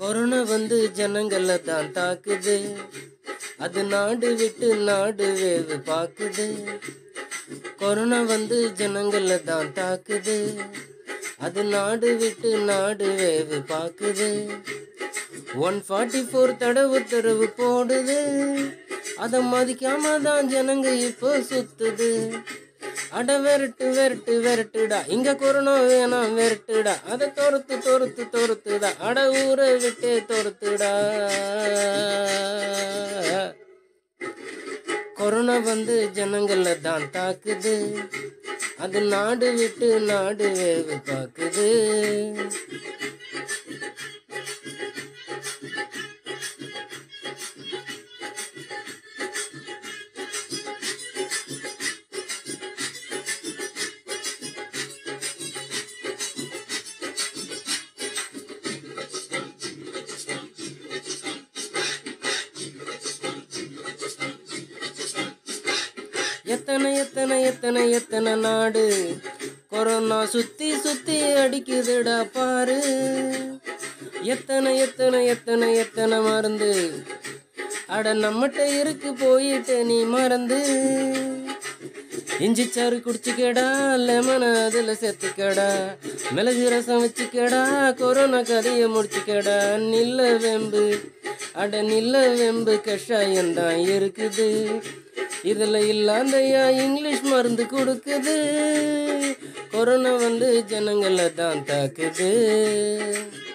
corona வந்து ஜனங்களை தான் தாக்குது அது நாடு விட்டு நாடு வேவு பாக்குது கொரோனா வந்து ஜனங்களை தான் தாக்குது அது நாடு விட்டு நாடு வேவு பாக்குது ஒன் ஃபார்ட்டி ஃபோர் தடவை உத்தரவு போடுது அதை மதிக்காம தான் ஜனங்க இப்போ சுத்துது அட விரட்டு விரட்டு விரட்டுடா இங்க கொரோனா வேணாம் விரட்டுடா அதை துரத்து துரத்து துரத்துடா அட ஊரை விட்டே துரத்துடா கொரோனா வந்து ஜனங்களை தான் தாக்குது அது நாடு விட்டு நாடு வேவு பார்க்குது எத்தனை எத்தனை எத்தனை எத்தனை நாடு கொரோனா சுத்தி சுத்தி அடிக்குதுடா பாரு எத்தனை எத்தனை எத்தனை எத்தனை மருந்து அட நம்மகிட்ட இருக்கு போயிட்டு நீ மறந்து இஞ்சி சாறு குடிச்சுக்கடா லெமன் அதில் சேர்த்துக்கடா மிளகு ரசம் வச்சுக்கடா கொரோனா கதையை முடிச்சுக்கடா நில்ல வெம்பு அட நில்ல வெம்பு கஷாயம் தான் இருக்குது இதில் இல்லாதையா இங்கிலீஷ் மருந்து கொடுக்குது கொரோனா வந்து ஜனங்களை தான் தாக்குது